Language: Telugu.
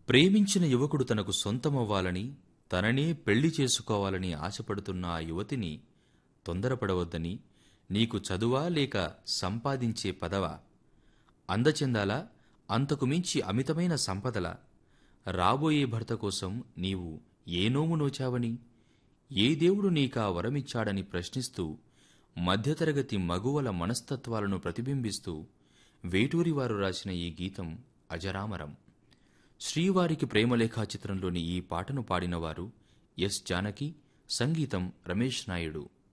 ప్రేమించిన యువకుడు తనకు సొంతమవ్వాలని తననే పెళ్లి చేసుకోవాలని ఆశపడుతున్న ఆ యువతిని తొందరపడవద్దని నీకు చదువా లేక సంపాదించే పదవా అందచెందాలా అంతకు మించి అమితమైన సంపదల రాబోయే భర్త కోసం నీవు ఏ నోము నోచావని ఏ దేవుడు నీకా వరమిచ్చాడని ప్రశ్నిస్తూ మధ్యతరగతి మగువల మనస్తత్వాలను ప్రతిబింబిస్తూ వేటూరివారు రాసిన ఈ గీతం అజరామరం శ్రీవారికి ప్రేమలేఖా చిత్రంలోని ఈ పాటను పాడినవారు ఎస్ జానకి సంగీతం రమేష్ నాయుడు